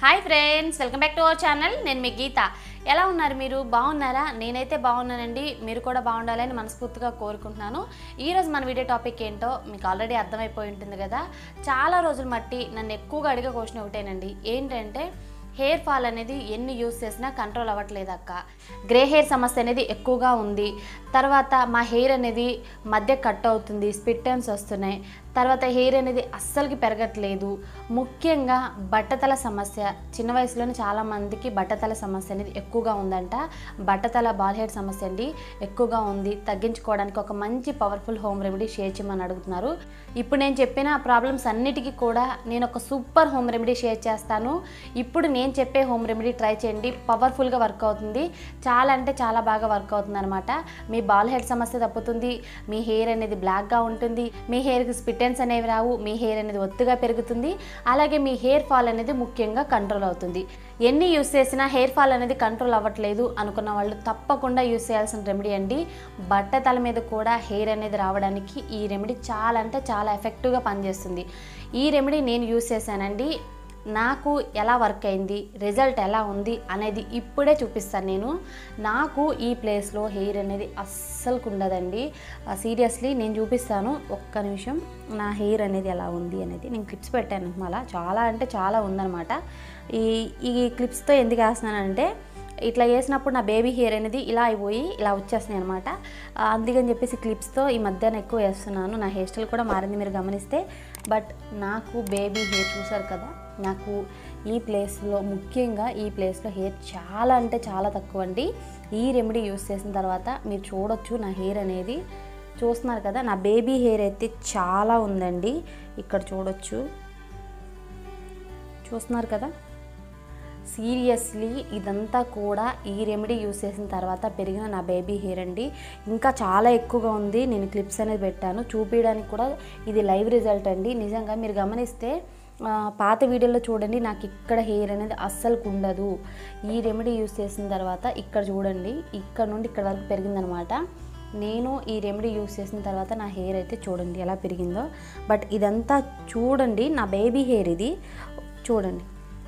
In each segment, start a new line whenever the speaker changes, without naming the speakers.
hi friends welcome back to our channel నేను మీ గీత ఎలా ఉన్నారు మీరు బాగున్నారా నేనైతే బాగున్నానండి మీరు కూడా బాగుండాలని మనస్ఫూర్తిగా కోరుకుంటున్నాను ఈరోజు మన వీడియో టాపిక్ ఏంటో మీకు ఆల్రెడీ అర్థమైపోయి ఉంటుంది కదా చాలా రోజులు మట్టి నన్ను ఎక్కువగా అడిగే క్వశ్చన్ ఒకటేనండి ఏంటంటే హెయిర్ ఫాల్ అనేది ఎన్ని యూస్ చేసినా కంట్రోల్ అవ్వట్లేదు అక్క గ్రే హెయిర్ సమస్య అనేది ఎక్కువగా ఉంది తర్వాత మా హెయిర్ అనేది మధ్య కట్ అవుతుంది స్పిట్ టైమ్స్ వస్తున్నాయి తర్వాత హెయిర్ అనేది అస్సలకి పెరగట్లేదు ముఖ్యంగా బట్టతల సమస్య చిన్న వయసులోనే చాలా మందికి బట్టతల సమస్య అనేది ఎక్కువగా ఉందంట బట్టతల బాల్ హెయిర్ సమస్య అండి ఎక్కువగా ఉంది తగ్గించుకోవడానికి ఒక మంచి పవర్ఫుల్ హోమ్ రెమెడీ షేర్ చేయమని అడుగుతున్నారు ఇప్పుడు నేను చెప్పిన ప్రాబ్లమ్స్ అన్నిటికీ కూడా నేను ఒక సూపర్ హోమ్ రెమెడీ షేర్ చేస్తాను ఇప్పుడు నేను చెప్పే హోమ్ రెమెడీ ట్రై చేయండి పవర్ఫుల్గా వర్క్ అవుతుంది చాలా అంటే చాలా బాగా వర్క్ అవుతుంది అనమాట మీ బాల్ హెడ్ సమస్య తప్పుతుంది మీ హెయిర్ అనేది బ్లాక్గా ఉంటుంది మీ హెయిర్కి స్పిటెన్స్ అనేవి రావు మీ హెయిర్ అనేది ఒత్తుగా పెరుగుతుంది అలాగే మీ హెయిర్ ఫాల్ అనేది ముఖ్యంగా కంట్రోల్ అవుతుంది ఎన్ని యూస్ చేసినా హెయిర్ ఫాల్ అనేది కంట్రోల్ అవ్వట్లేదు అనుకున్న వాళ్ళు తప్పకుండా యూస్ చేయాల్సిన రెమెడీ అండి బట్టతల మీద కూడా హెయిర్ అనేది రావడానికి ఈ రెమెడీ చాలా అంటే చాలా ఎఫెక్టివ్గా పనిచేస్తుంది ఈ రెమెడీ నేను యూస్ చేశానండి నాకు ఎలా వర్క్ అయింది రిజల్ట్ ఎలా ఉంది అనేది ఇప్పుడే చూపిస్తాను నేను నాకు ఈ ప్లేస్లో హెయిర్ అనేది అస్సలుకు ఉండదండి సీరియస్లీ నేను చూపిస్తాను ఒక్క నిమిషం నా హెయిర్ అనేది ఎలా ఉంది అనేది నేను క్లిప్స్ పెట్టాను మళ్ళా చాలా అంటే చాలా ఉందన్నమాట ఈ ఈ క్లిప్స్తో ఎందుకు వేస్తున్నానంటే ఇట్లా వేసినప్పుడు నా బేబీ హెయిర్ అనేది ఇలా అయిపోయి ఇలా వచ్చేస్తున్నాయి అనమాట అందుకని చెప్పేసి క్లిప్స్తో ఈ మధ్యాహ్నం ఎక్కువ వేస్తున్నాను నా హెయిర్ స్టైల్ కూడా మారింది మీరు గమనిస్తే బట్ నాకు బేబీ హెయిర్ చూసారు కదా నాకు ఈ ప్లేస్లో ముఖ్యంగా ఈ ప్లేస్లో హెయిర్ చాలా అంటే చాలా తక్కువ అండి ఈ రెమెడీ యూస్ చేసిన తర్వాత మీరు చూడొచ్చు నా హెయిర్ అనేది చూస్తున్నారు కదా నా బేబీ హెయిర్ అయితే చాలా ఉందండి ఇక్కడ చూడొచ్చు చూస్తున్నారు కదా సీరియస్లీ ఇదంతా కూడా ఈ రెమెడీ యూస్ చేసిన తర్వాత పెరిగిన నా బేబీ హెయిర్ అండి ఇంకా చాలా ఎక్కువగా ఉంది నేను క్లిప్స్ అనేది పెట్టాను చూపించడానికి కూడా ఇది లైవ్ రిజల్ట్ అండి నిజంగా మీరు గమనిస్తే ఆ, పాత వీడియోలో చూడండి నాకు ఇక్కడ హెయిర్ అనేది అస్సలు ఉండదు ఈ రెమెడీ యూస్ చేసిన తర్వాత ఇక్కడ చూడండి ఇక్కడ నుండి ఇక్కడ వరకు పెరిగిందనమాట నేను ఈ రెమెడీ యూస్ చేసిన తర్వాత నా హెయిర్ అయితే చూడండి ఎలా పెరిగిందో బట్ ఇదంతా చూడండి నా బేబీ హెయిర్ ఇది చూడండి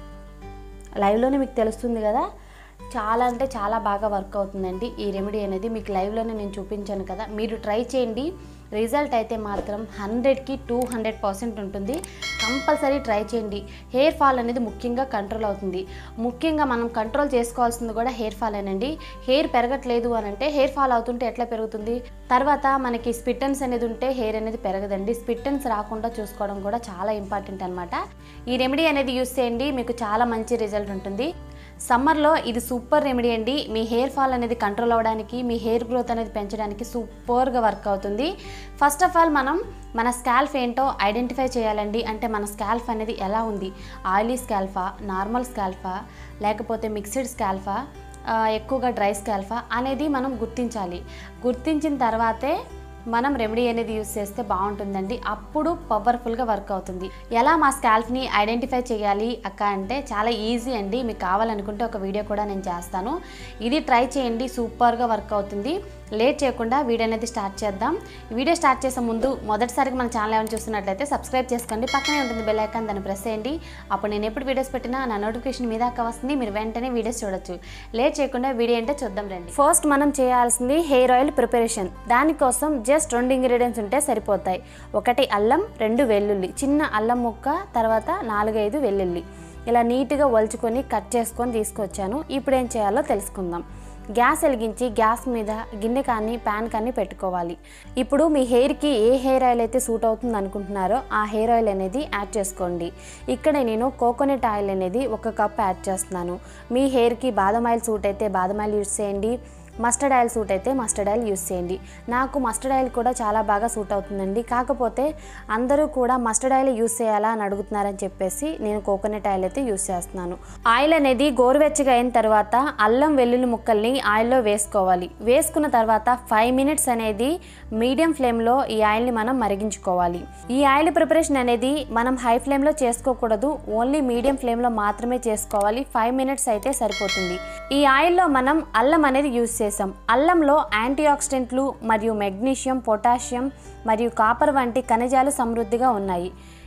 లైవ్లోనే మీకు తెలుస్తుంది కదా చాలా అంటే చాలా బాగా వర్క్ అవుతుందండి ఈ రెమెడీ అనేది మీకు లైవ్లోనే నేను చూపించాను కదా మీరు ట్రై చేయండి రిజల్ట్ అయితే మాత్రం హండ్రెడ్కి టూ హండ్రెడ్ పర్సెంట్ ఉంటుంది కంపల్సరీ ట్రై చేయండి హెయిర్ ఫాల్ అనేది ముఖ్యంగా కంట్రోల్ అవుతుంది ముఖ్యంగా మనం కంట్రోల్ చేసుకోవాల్సింది కూడా హెయిర్ ఫాల్ అనండి హెయిర్ పెరగట్లేదు అని అంటే హెయిర్ ఫాల్ అవుతుంటే ఎట్లా పెరుగుతుంది తర్వాత మనకి స్పిట్టన్స్ అనేది ఉంటే హెయిర్ అనేది పెరగదండి స్పిట్టన్స్ రాకుండా చూసుకోవడం కూడా చాలా ఇంపార్టెంట్ అనమాట ఈ రెమెడీ అనేది యూస్ చేయండి మీకు చాలా మంచి రిజల్ట్ ఉంటుంది సమ్మర్లో ఇది సూపర్ రెమెడీ అండి మీ హెయిర్ ఫాల్ అనేది కంట్రోల్ అవ్వడానికి మీ హెయిర్ గ్రోత్ అనేది పెంచడానికి సూపర్గా వర్క్ అవుతుంది ఫస్ట్ ఆఫ్ ఆల్ మనం మన స్కాల్ఫ్ ఏంటో ఐడెంటిఫై చేయాలండి అంటే మన స్కాల్ఫ్ అనేది ఎలా ఉంది ఆయిలీ స్కాల్ఫా నార్మల్ స్కాల్ఫా లేకపోతే మిక్స్డ్ స్కాల్ఫా ఆ, ఎక్కువగా డ్రై స్కాల్ఫా అనేది మనం గుర్తించాలి గుర్తించిన తర్వాతే మనం రెమెడీ అనేది యూస్ చేస్తే బాగుంటుందండి అప్పుడు పవర్ఫుల్గా వర్క్ అవుతుంది ఎలా మా స్కాల్ఫ్ని ఐడెంటిఫై చేయాలి అక్క అంటే చాలా ఈజీ అండి మీకు కావాలనుకుంటే ఒక వీడియో కూడా నేను చేస్తాను ఇది ట్రై చేయండి సూపర్గా వర్క్ అవుతుంది లేట్ చేయకుండా వీడియో అనేది స్టార్ట్ చేద్దాం వీడియో స్టార్ట్ చేసే ముందు మొదటిసారిగా మన ఛానల్ ఏమైనా చూస్తున్నట్లయితే సబ్స్క్రైబ్ చేసుకోండి పక్కనే ఉంటుంది బెల్ ఐకాన్ దాన్ని ప్రెస్ చేయండి అప్పుడు నేను ఎప్పుడు వీడియోస్ పెట్టినా నా నోటిఫికేషన్ మీద దాకా వస్తుంది మీరు వెంటనే వీడియోస్ చూడొచ్చు లేట్ చేయకుండా వీడియో ఏంటో చూద్దాం రండి ఫస్ట్ మనం చేయాల్సింది హెయిర్ ఆయిల్ ప్రిపరేషన్ దానికోసం జస్ట్ రెండు ఇంగ్రీడియంట్స్ ఉంటే సరిపోతాయి ఒకటి అల్లం రెండు వెల్లుల్లి చిన్న అల్లం ముక్క తర్వాత నాలుగైదు వెల్లుల్లి ఇలా నీట్గా ఒలుచుకొని కట్ చేసుకొని తీసుకొచ్చాను ఇప్పుడు ఏం చేయాలో తెలుసుకుందాం గ్యాస్ వెలిగించి గ్యాస్ మీద గిన్నె కానీ ప్యాన్ కానీ పెట్టుకోవాలి ఇప్పుడు మీ హెయిర్కి ఏ హెయిర్ ఆయిల్ అయితే సూట్ అవుతుంది అనుకుంటున్నారో ఆ హెయిర్ ఆయిల్ అనేది యాడ్ చేసుకోండి ఇక్కడ నేను కోకోనట్ ఆయిల్ అనేది ఒక కప్ యాడ్ చేస్తున్నాను మీ హెయిర్కి బాదం ఆయిల్ సూట్ అయితే బాదం ఆయిల్ యూస్ చేయండి మస్టర్డ్ ఆయిల్ సూట్ అయితే మస్టర్డ్ ఆయిల్ యూస్ చేయండి నాకు మస్టర్డ్ ఆయిల్ కూడా చాలా బాగా సూట్ అవుతుందండి కాకపోతే అందరూ కూడా మస్టర్డ్ ఆయిల్ యూస్ చేయాలా అని అడుగుతున్నారని చెప్పేసి నేను కోకోనట్ ఆయిల్ అయితే యూస్ చేస్తున్నాను ఆయిల్ అనేది గోరువెచ్చగా అయిన తర్వాత అల్లం వెల్లుల్లి ముక్కల్ని ఆయిల్లో వేసుకోవాలి వేసుకున్న తర్వాత ఫైవ్ మినిట్స్ అనేది మీడియం ఫ్లేమ్లో ఈ ఆయిల్ని మనం మరిగించుకోవాలి ఈ ఆయిల్ ప్రిపరేషన్ అనేది మనం హై ఫ్లేమ్లో చేసుకోకూడదు ఓన్లీ మీడియం ఫ్లేమ్లో మాత్రమే చేసుకోవాలి ఫైవ్ మినిట్స్ అయితే సరిపోతుంది ఈ ఆయిల్లో మనం అల్లం అనేది యూస్ చేసాం అల్లంలో యాంటీ ఆక్సిడెంట్లు మరియు మెగ్నీషియం పొటాషియం మరియు కాపర్ వంటి ఖనిజాలు సమృద్ధిగా ఉన్నాయి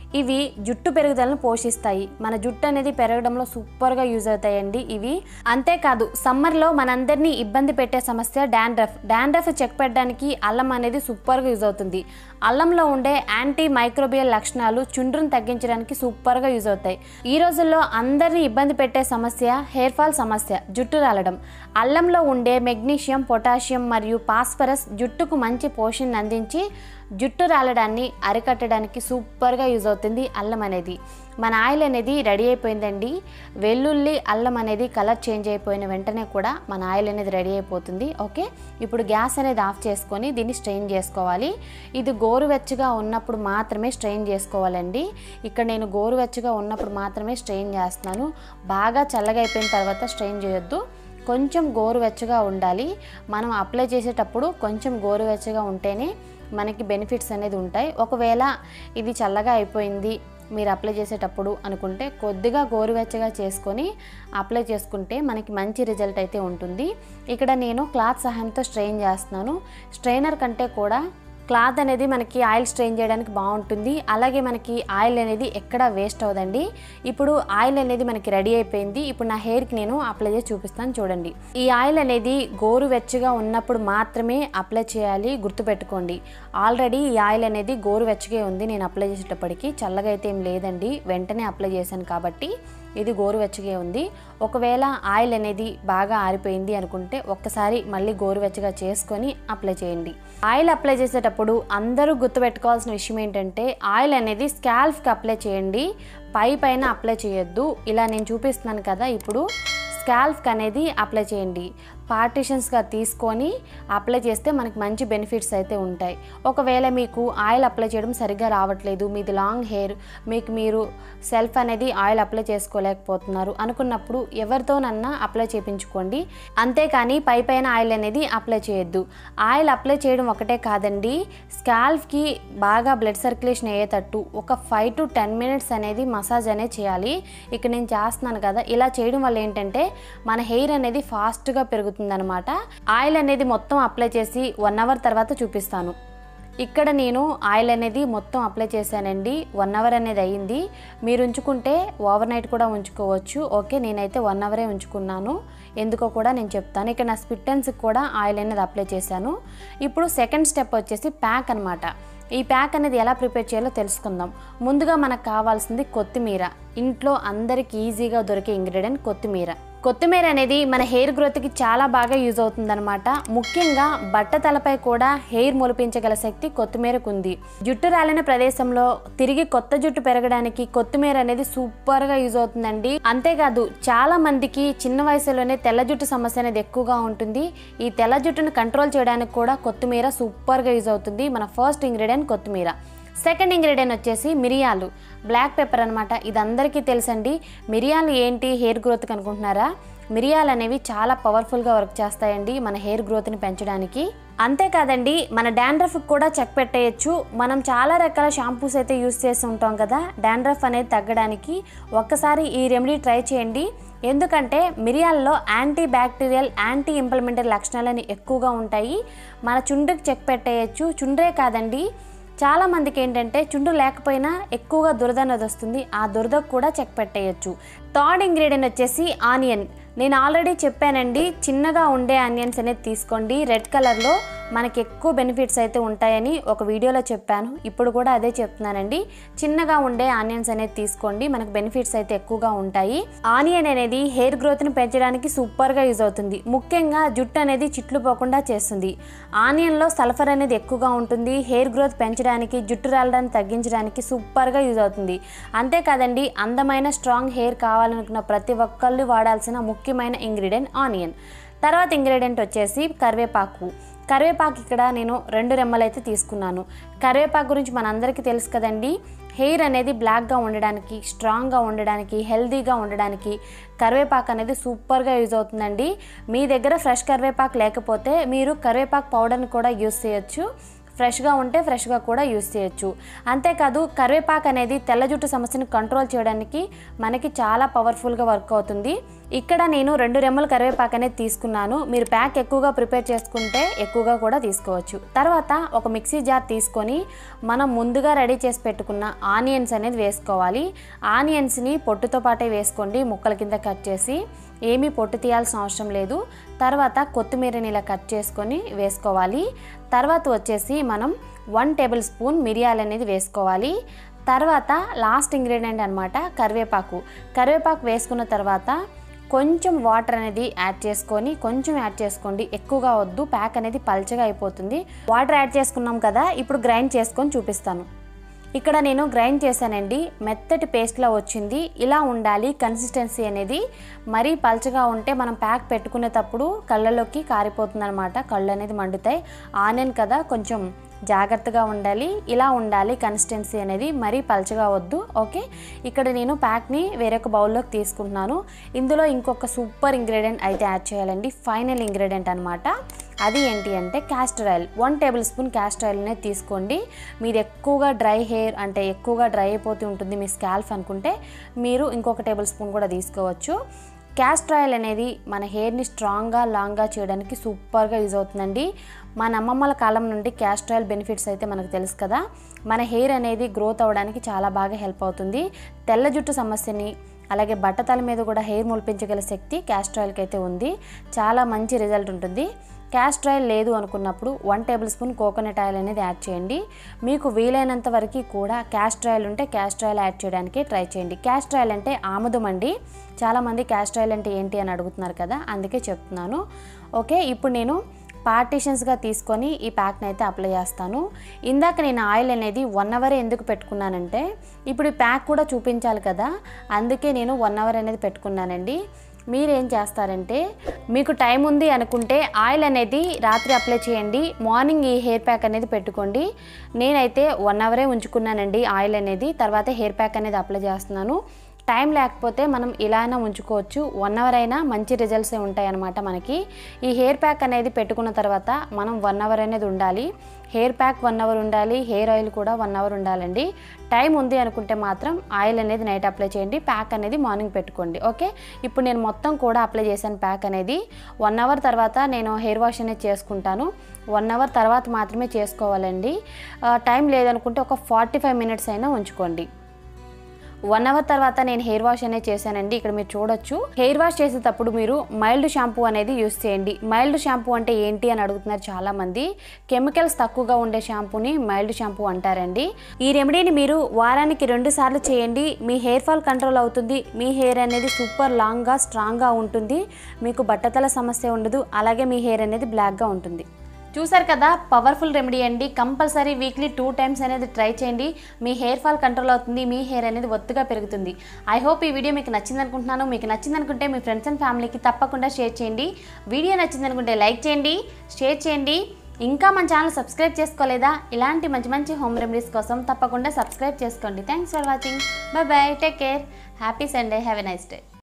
ఇవి జుట్టు పెరుగుదలను పోషిస్తాయి మన జుట్టు అనేది పెరగడంలో సూపర్గా యూజ్ అవుతాయండి ఇవి అంతేకాదు సమ్మర్లో మనందరినీ ఇబ్బంది పెట్టే సమస్య డాండ్రఫ్ డాండ్రఫ్ చెక్ పెట్టడానికి అల్లం అనేది సూపర్గా యూజ్ అవుతుంది అల్లంలో ఉండే యాంటీ మైక్రోబియల్ లక్షణాలు చుండ్రును తగ్గించడానికి సూపర్గా యూజ్ అవుతాయి ఈ రోజుల్లో అందరినీ ఇబ్బంది పెట్టే సమస్య హెయిర్ ఫాల్ సమస్య జుట్టు రాలడం అల్లంలో ఉండే మెగ్నీషియం పొటాషియం మరియు పాస్పరస్ జుట్టుకు మంచి పోషణ అందించి జుట్టు రాలడాన్ని అరికట్టడానికి సూపర్గా యూజ్ అవుతుంది అల్లం అనేది మన ఆయిల్ అనేది రెడీ అయిపోయిందండి వెల్లుల్లి అల్లం అనేది కలర్ చేంజ్ అయిపోయిన వెంటనే కూడా మన ఆయిల్ అనేది రెడీ అయిపోతుంది ఓకే ఇప్పుడు గ్యాస్ అనేది ఆఫ్ చేసుకొని దీన్ని స్ట్రెయిన్ చేసుకోవాలి ఇది గోరువెచ్చగా ఉన్నప్పుడు మాత్రమే స్ట్రెయిన్ చేసుకోవాలండి ఇక్కడ నేను గోరువెచ్చగా ఉన్నప్పుడు మాత్రమే స్ట్రెయిన్ చేస్తున్నాను బాగా చల్లగా అయిపోయిన తర్వాత స్ట్రెయిన్ చేయొద్దు కొంచెం గోరువెచ్చగా ఉండాలి మనం అప్లై చేసేటప్పుడు కొంచెం గోరువెచ్చగా ఉంటేనే మనకి బెనిఫిట్స్ అనేది ఉంటాయి ఒకవేళ ఇది చల్లగా అయిపోయింది మీరు అప్లై చేసేటప్పుడు అనుకుంటే కొద్దిగా గోరువెచ్చగా చేసుకొని అప్లై చేసుకుంటే మనకి మంచి రిజల్ట్ అయితే ఉంటుంది ఇక్కడ నేను క్లాత్ సహాయంతో స్ట్రెయిన్ చేస్తున్నాను స్ట్రెయినర్ కంటే కూడా క్లాత్ అనేది మనకి ఆయిల్ స్ట్రెయిన్ చేయడానికి బాగుంటుంది అలాగే మనకి ఆయిల్ అనేది ఎక్కడ వేస్ట్ అవ్వదండి ఇప్పుడు ఆయిల్ అనేది మనకి రెడీ అయిపోయింది ఇప్పుడు నా హెయిర్కి నేను అప్లై చేసి చూపిస్తాను చూడండి ఈ ఆయిల్ అనేది గోరువెచ్చగా ఉన్నప్పుడు మాత్రమే అప్లై చేయాలి గుర్తుపెట్టుకోండి ఆల్రెడీ ఈ ఆయిల్ అనేది గోరువెచ్చగా ఉంది నేను అప్లై చేసేటప్పటికి చల్లగా అయితే ఏం లేదండి వెంటనే అప్లై చేశాను కాబట్టి ఇది గోరువెచ్చగా ఉంది ఒకవేళ ఆయిల్ అనేది బాగా ఆరిపోయింది అనుకుంటే ఒక్కసారి మళ్ళీ గోరువెచ్చగా చేసుకొని అప్లై చేయండి ఆయిల్ అప్లై చేసేటప్పుడు అందరూ గుర్తుపెట్టుకోవాల్సిన విషయం ఏంటంటే ఆయిల్ అనేది స్కాల్ఫ్కి అప్లై చేయండి పై పైన అప్లై చేయొద్దు ఇలా నేను చూపిస్తున్నాను కదా ఇప్పుడు స్కాల్ఫ్కి అనేది అప్లై చేయండి పార్టిషన్స్గా తీసుకొని అప్లై చేస్తే మనకి మంచి బెనిఫిట్స్ అయితే ఉంటాయి ఒకవేళ మీకు ఆయిల్ అప్లై చేయడం సరిగ్గా రావట్లేదు మీది లాంగ్ హెయిర్ మీకు మీరు సెల్ఫ్ అనేది ఆయిల్ అప్లై చేసుకోలేకపోతున్నారు అనుకున్నప్పుడు ఎవరితోనన్నా అప్లై చేయించుకోండి అంతేకాని పై పైన ఆయిల్ అనేది అప్లై చేయొద్దు ఆయిల్ అప్లై చేయడం ఒకటే కాదండి స్కాల్ఫ్కి బాగా బ్లడ్ సర్క్యులేషన్ అయ్యేటట్టు ఒక ఫైవ్ టు టెన్ మినిట్స్ అనేది మసాజ్ అనేది చేయాలి ఇక్కడ నేను చేస్తున్నాను కదా ఇలా చేయడం వల్ల ఏంటంటే మన హెయిర్ అనేది ఫాస్ట్గా పెరుగుతుందనమాట ఆయిల్ అనేది మొత్తం అప్లై చేసి వన్ అవర్ తర్వాత చూపిస్తాను ఇక్కడ నేను ఆయిల్ అనేది మొత్తం అప్లై చేశానండి వన్ అవర్ అనేది అయ్యింది మీరు ఉంచుకుంటే ఓవర్ నైట్ కూడా ఉంచుకోవచ్చు ఓకే నేనైతే వన్ అవరే ఉంచుకున్నాను ఎందుకో కూడా నేను చెప్తాను ఇక్కడ నా స్పిట్టన్స్కి కూడా ఆయిల్ అనేది అప్లై చేశాను ఇప్పుడు సెకండ్ స్టెప్ వచ్చేసి ప్యాక్ అనమాట ఈ ప్యాక్ అనేది ఎలా ప్రిపేర్ చేయాలో తెలుసుకుందాం ముందుగా మనకు కావాల్సింది కొత్తిమీర ఇంట్లో అందరికి ఈజీగా దొరికే ఇంగ్రీడియంట్ కొత్తిమీర కొత్తిమీర అనేది మన హెయిర్ గ్రోత్కి చాలా బాగా యూజ్ అవుతుందన్నమాట ముఖ్యంగా బట్ట తలపై కూడా హెయిర్ మొలిపించగల శక్తి కొత్తిమీరకు ఉంది జుట్టు రాలిన ప్రదేశంలో తిరిగి కొత్త జుట్టు పెరగడానికి కొత్తిమీర అనేది సూపర్గా యూజ్ అవుతుందండి అంతేకాదు చాలా మందికి చిన్న వయసులోనే తెల్ల జుట్టు సమస్య అనేది ఎక్కువగా ఉంటుంది ఈ తెల్ల జుట్టును కంట్రోల్ చేయడానికి కూడా కొత్తిమీర సూపర్గా యూజ్ అవుతుంది మన ఫస్ట్ ఇంగ్రీడియంట్ కొత్తిమీర సెకండ్ ఇంగ్రీడియంట్ వచ్చేసి మిరియాలు బ్లాక్ పెప్పర్ అనమాట ఇది అందరికీ తెలుసండి మిరియాలు ఏంటి హెయిర్ గ్రోత్కి అనుకుంటున్నారా మిరియాలు అనేవి చాలా పవర్ఫుల్గా వర్క్ చేస్తాయండి మన హెయిర్ గ్రోత్ని పెంచడానికి అంతేకాదండి మన డాండ్రఫ్కి కూడా చెక్ పెట్టేయచ్చు మనం చాలా రకాల షాంపూస్ అయితే యూస్ చేస్తూ ఉంటాం కదా డాండ్రఫ్ అనేది తగ్గడానికి ఒక్కసారి ఈ రెమెడీ ట్రై చేయండి ఎందుకంటే మిరియాల్లో యాంటీ బ్యాక్టీరియల్ యాంటీ ఇంప్లిమెంటరీ లక్షణాలని ఎక్కువగా ఉంటాయి మన చుండ్రుకి చెక్ పెట్టేయచ్చు చుండ్రే కాదండి చాలా మందికి ఏంటంటే చుండ్రు లేకపోయినా ఎక్కువగా దురద అనేది వస్తుంది ఆ దురదకు కూడా చెక్ పెట్టేయచ్చు థర్డ్ ఇంగ్రీడియంట్ వచ్చేసి ఆనియన్ నేను ఆల్రెడీ చెప్పానండి చిన్నగా ఉండే ఆనియన్స్ అనేది తీసుకోండి రెడ్ కలర్లో మనకి ఎక్కువ బెనిఫిట్స్ అయితే ఉంటాయని ఒక వీడియోలో చెప్పాను ఇప్పుడు కూడా అదే చెప్తున్నానండి చిన్నగా ఉండే ఆనియన్స్ అనేది తీసుకోండి మనకు బెనిఫిట్స్ అయితే ఎక్కువగా ఉంటాయి ఆనియన్ అనేది హెయిర్ గ్రోత్ని పెంచడానికి సూపర్గా యూజ్ అవుతుంది ముఖ్యంగా జుట్టు అనేది చిట్లు పోకుండా చేస్తుంది ఆనియన్లో సల్ఫర్ అనేది ఎక్కువగా ఉంటుంది హెయిర్ గ్రోత్ పెంచడానికి జుట్టు రాలడాన్ని తగ్గించడానికి సూపర్గా యూజ్ అవుతుంది అంతేకాదండి అందమైన స్ట్రాంగ్ హెయిర్ కావాలనుకున్న ప్రతి ఒక్కళ్ళు వాడాల్సిన ముఖ్యమైన ఇంగ్రీడియంట్ ఆనియన్ తర్వాత ఇంగ్రీడియంట్ వచ్చేసి కరివేపాకు కరివేపాకు ఇక్కడ నేను రెండు రెమ్మలు అయితే తీసుకున్నాను కరివేపాకు గురించి మనందరికీ తెలుసు కదండి హెయిర్ అనేది బ్లాక్గా ఉండడానికి స్ట్రాంగ్గా ఉండడానికి హెల్తీగా ఉండడానికి కరివేపాకు అనేది సూపర్గా యూజ్ అవుతుందండి మీ దగ్గర ఫ్రెష్ కరివేపాకు లేకపోతే మీరు కరివేపాకు పౌడర్ని కూడా యూజ్ చేయొచ్చు ఫ్రెష్గా ఉంటే ఫ్రెష్గా కూడా యూస్ చేయొచ్చు అంతేకాదు కరివేపాకు అనేది తెల్ల జుట్టు సమస్యను కంట్రోల్ చేయడానికి మనకి చాలా పవర్ఫుల్గా వర్క్ అవుతుంది ఇక్కడ నేను రెండు రెమ్మల కరివేపాకు అనేది తీసుకున్నాను మీరు ప్యాక్ ఎక్కువగా ప్రిపేర్ చేసుకుంటే ఎక్కువగా కూడా తీసుకోవచ్చు తర్వాత ఒక మిక్సీ జార్ తీసుకొని మనం ముందుగా రెడీ చేసి పెట్టుకున్న ఆనియన్స్ అనేది వేసుకోవాలి ఆనియన్స్ని పొట్టుతో పాటే వేసుకోండి ముక్కల కింద కట్ చేసి ఏమీ పొట్టు తీయాల్సిన అవసరం లేదు తర్వాత కొత్తిమీరని ఇలా కట్ చేసుకొని వేసుకోవాలి తర్వాత వచ్చేసి మనం వన్ టేబుల్ స్పూన్ మిరియాలు అనేది వేసుకోవాలి తర్వాత లాస్ట్ ఇంగ్రీడియంట్ అనమాట కరివేపాకు కరివేపాకు వేసుకున్న తర్వాత కొంచెం వాటర్ అనేది యాడ్ చేసుకొని కొంచెం యాడ్ చేసుకోండి ఎక్కువగా వద్దు ప్యాక్ అనేది పల్చగా అయిపోతుంది వాటర్ యాడ్ చేసుకున్నాం కదా ఇప్పుడు గ్రైండ్ చేసుకొని చూపిస్తాను ఇక్కడ నేను గ్రైండ్ చేశానండి మెత్తటి పేస్ట్లా వచ్చింది ఇలా ఉండాలి కన్సిస్టెన్సీ అనేది మరీ పల్చగా ఉంటే మనం ప్యాక్ పెట్టుకునేటప్పుడు కళ్ళలోకి కారిపోతుంది అనమాట కళ్ళు అనేది మండుతాయి ఆనియన్ కదా కొంచెం జాగ్రత్తగా ఉండాలి ఇలా ఉండాలి కన్సిస్టెన్సీ అనేది మరీ పల్చగా వద్దు ఓకే ఇక్కడ నేను ప్యాక్ని వేరొక బౌల్లోకి తీసుకుంటున్నాను ఇందులో ఇంకొక సూపర్ ఇంగ్రీడియంట్ అయితే యాడ్ చేయాలండి ఫైనల్ ఇంగ్రీడియంట్ అనమాట అది ఏంటి అంటే castor oil one tablespoon castor oil అనేది తీసుకోండి మీరు ఎక్కువగా డ్రై హెయిర్ అంటే ఎక్కువగా డ్రై అయిపోతూ ఉంటుంది మీ స్కాల్ఫ్ అనుకుంటే మీరు ఇంకొక టేబుల్ స్పూన్ కూడా తీసుకోవచ్చు క్యాస్టర్ ఆయిల్ అనేది మన హెయిర్ని స్ట్రాంగ్గా లాంగ్గా చేయడానికి సూపర్గా యూజ్ అవుతుందండి మన అమ్మమ్మల కాలం నుండి క్యాస్టర్ ఆయిల్ బెనిఫిట్స్ అయితే మనకు తెలుసు కదా మన హెయిర్ అనేది గ్రోత్ అవ్వడానికి చాలా బాగా హెల్ప్ అవుతుంది తెల్ల జుట్టు సమస్యని అలాగే బట్టతల మీద కూడా హెయిర్ మొలిపించగల శక్తి క్యాస్టర్ ఆయిల్కి అయితే ఉంది చాలా మంచి రిజల్ట్ ఉంటుంది క్యాస్టర్ ఆయిల్ లేదు అనుకున్నప్పుడు one tablespoon coconut oil అనేది యాడ్ చేయండి మీకు వీలైనంత వరకు కూడా క్యాస్టర్ ఆయిల్ ఉంటే క్యాస్టర్ ఆయిల్ యాడ్ చేయడానికి ట్రై చేయండి క్యాస్టర్ ఆయిల్ అంటే ఆముదం అండి చాలామంది క్యాస్టర్ ఆయిల్ అంటే ఏంటి అని అడుగుతున్నారు కదా అందుకే చెప్తున్నాను ఓకే ఇప్పుడు నేను పార్టీషన్స్గా తీసుకొని ఈ ప్యాక్ని అయితే అప్లై చేస్తాను ఇందాక నేను ఆయిల్ అనేది వన్ అవర్ ఎందుకు పెట్టుకున్నానంటే ఇప్పుడు ఈ ప్యాక్ కూడా చూపించాలి కదా అందుకే నేను వన్ అవర్ అనేది పెట్టుకున్నానండి మీరేం చేస్తారంటే మీకు టైం ఉంది అనుకుంటే ఆయిల్ అనేది రాత్రి అప్లై చేయండి మార్నింగ్ ఈ హెయిర్ ప్యాక్ అనేది పెట్టుకోండి నేనైతే వన్ అవరే ఉంచుకున్నానండి ఆయిల్ అనేది తర్వాత హెయిర్ ప్యాక్ అనేది అప్లై చేస్తున్నాను టైం లేకపోతే మనం ఇలా అయినా ఉంచుకోవచ్చు వన్ అవర్ అయినా మంచి రిజల్ట్సే ఉంటాయి అన్నమాట మనకి ఈ హెయిర్ ప్యాక్ అనేది పెట్టుకున్న తర్వాత మనం వన్ అవర్ అనేది ఉండాలి హెయిర్ ప్యాక్ వన్ అవర్ ఉండాలి హెయిర్ ఆయిల్ కూడా వన్ అవర్ ఉండాలండి టైం ఉంది అనుకుంటే మాత్రం ఆయిల్ అనేది నైట్ అప్లై చేయండి ప్యాక్ అనేది మార్నింగ్ పెట్టుకోండి ఓకే ఇప్పుడు నేను మొత్తం కూడా అప్లై చేశాను ప్యాక్ అనేది వన్ అవర్ తర్వాత నేను హెయిర్ వాష్ అనేది చేసుకుంటాను వన్ అవర్ తర్వాత మాత్రమే చేసుకోవాలండి ఆ, టైం లేదనుకుంటే ఒక ఫార్టీ ఫైవ్ మినిట్స్ అయినా ఉంచుకోండి వన్ అవర్ తర్వాత నేను హెయిర్ వాష్ అనేది చేశానండి ఇక్కడ మీరు చూడొచ్చు హెయిర్ వాష్ చేసేటప్పుడు మీరు మైల్డ్ షాంపూ అనేది యూస్ చేయండి మైల్డ్ షాంపూ అంటే ఏంటి అని అడుగుతున్నారు చాలా మంది కెమికల్స్ తక్కువగా ఉండే షాంపూని మైల్డ్ షాంపూ అంటారండి ఈ రెమెడీని మీరు వారానికి రెండు సార్లు చేయండి మీ హెయిర్ ఫాల్ కంట్రోల్ అవుతుంది మీ హెయిర్ అనేది సూపర్ లాంగ్గా స్ట్రాంగ్గా ఉంటుంది మీకు బట్టతల సమస్య ఉండదు అలాగే మీ హెయిర్ అనేది బ్లాక్గా ఉంటుంది చూసారు కదా పవర్ఫుల్ రెమెడీ అండి కంపల్సరీ వీక్లీ టూ టైమ్స్ అనేది ట్రై చేయండి మీ హెయిర్ ఫాల్ కంట్రోల్ అవుతుంది మీ హెయిర్ అనేది ఒత్తుగా పెరుగుతుంది ఐ హోప్ ఈ వీడియో మీకు నచ్చింది అనుకుంటున్నాను మీకు నచ్చింది అనుకుంటే మీ ఫ్రెండ్స్ అండ్ ఫ్యామిలీకి తప్పకుండా షేర్ చేయండి వీడియో నచ్చింది అనుకుంటే లైక్ చేయండి షేర్ చేయండి ఇంకా మన ఛానల్ సబ్స్క్రైబ్ చేసుకోలేదా ఇలాంటి మంచి మంచి హోమ్ రెమెడీస్ కోసం తప్పకుండా సబ్స్క్రైబ్ చేసుకోండి thanks for watching bye bye take care happy Sunday have a nice day